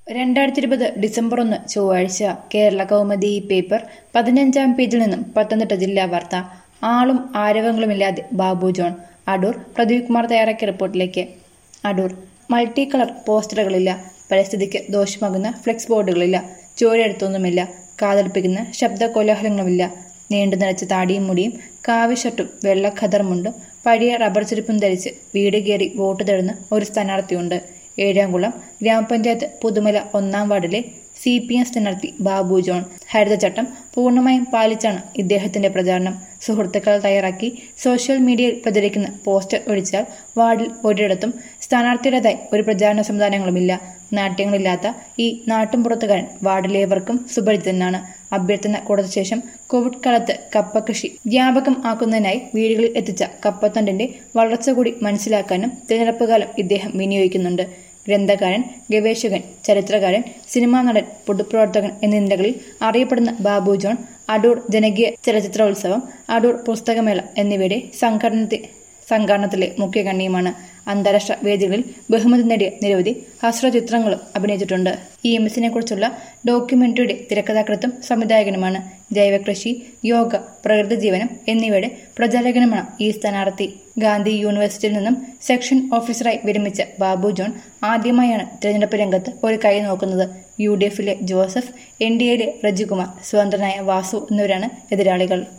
രണ്ടായിരത്തി ഇരുപത് ഡിസംബർ ഒന്ന് ചൊവ്വാഴ്ച കേരള കൗമുദി പേപ്പർ പതിനഞ്ചാം പേജിൽ നിന്നും പത്തനംതിട്ട ജില്ലാ വാർത്ത ആളും ആരവങ്ങളുമില്ലാതെ ബാബു ജോൺ അടൂർ പ്രദീപ് കുമാർ തയ്യാറാക്കിയ റിപ്പോർട്ടിലേക്ക് അടൂർ മൾട്ടി കളർ പോസ്റ്ററുകളില്ല പരിസ്ഥിതിക്ക് ദോഷമാകുന്ന ഫ്ലെക്സ് ബോർഡുകളില്ല ചോരെടുത്തൊന്നുമില്ല കാതൽപ്പിക്കുന്ന ശബ്ദ കോലാഹലങ്ങളുമില്ല നീണ്ടു നിറച്ച താടിയും മുടിയും കാവി ഷർട്ടും വെള്ള ഖദർമുണ്ടും പഴയ റബ്ബർ ചെരുപ്പും ധരിച്ച് വീട് കയറി വോട്ട് തേടുന്ന ഒരു സ്ഥാനാർത്ഥിയുണ്ട് ഏഴാംകുളം ഗ്രാമപഞ്ചായത്ത് പുതുമല ഒന്നാം വാർഡിലെ സി പി എം സ്ഥാനാർത്ഥി ബാബു ജോൺ ഹരിതചട്ടം പൂർണ്ണമായും പാലിച്ചാണ് ഇദ്ദേഹത്തിന്റെ പ്രചാരണം സുഹൃത്തുക്കൾ തയ്യാറാക്കി സോഷ്യൽ മീഡിയയിൽ പ്രചരിക്കുന്ന പോസ്റ്റർ ഒഴിച്ചാൽ വാർഡിൽ ഒരിടത്തും സ്ഥാനാർത്ഥിയുടേതായി ഒരു പ്രചാരണ സംവിധാനങ്ങളുമില്ല നാട്യങ്ങളില്ലാത്ത ഈ നാട്ടുംപുറത്തുകാരൻ വാർഡിലേവർക്കും സുപരിചിതനാണ് അഭ്യർത്ഥന കൊടുത്ത ശേഷം കോവിഡ് കാലത്ത് കപ്പ കൃഷി വ്യാപകം ആക്കുന്നതിനായി വീടുകളിൽ എത്തിച്ച കപ്പത്തണ്ടിന്റെ വളർച്ച കൂടി മനസ്സിലാക്കാനും തിരഞ്ഞെടുപ്പ് കാലം ഇദ്ദേഹം വിനിയോഗിക്കുന്നുണ്ട് ഗ്രന്ഥകാരൻ ഗവേഷകൻ ചരിത്രകാരൻ സിനിമാ നടൻ പൊതുപ്രവർത്തകൻ എന്നീ നിലകളിൽ അറിയപ്പെടുന്ന ബാബു ജോൺ അടൂർ ജനകീയ ചലച്ചിത്രോത്സവം അടൂർ പുസ്തകമേള എന്നിവയുടെ സംഘടനത്തെ സംഘാടനത്തിലെ മുഖ്യ കണ്ണിയുമാണ് അന്താരാഷ്ട്ര വേദികളിൽ ബഹുമതി നേടിയ നിരവധി ഹസ്രചിത്രങ്ങളും അഭിനയിച്ചിട്ടുണ്ട് ഇ എം എസിനെ കുറിച്ചുള്ള ഡോക്യുമെന്ററിയുടെ തിരക്കഥാകൃത്തും സംവിധായകനുമാണ് ജൈവകൃഷി യോഗ പ്രകൃതി ജീവനം എന്നിവയുടെ പ്രചാരകനുമാണ് ഈ സ്ഥാനാർത്ഥി ഗാന്ധി യൂണിവേഴ്സിറ്റിയിൽ നിന്നും സെക്ഷൻ ഓഫീസറായി വിരമിച്ച ബാബു ജോൺ ആദ്യമായാണ് തിരഞ്ഞെടുപ്പ് രംഗത്ത് ഒരു കൈ നോക്കുന്നത് യു ഡി എഫിലെ ജോസഫ് എൻ ഡി എയിലെ റജികുമാർ സ്വതന്ത്രനായ വാസു എന്നിവരാണ് എതിരാളികൾ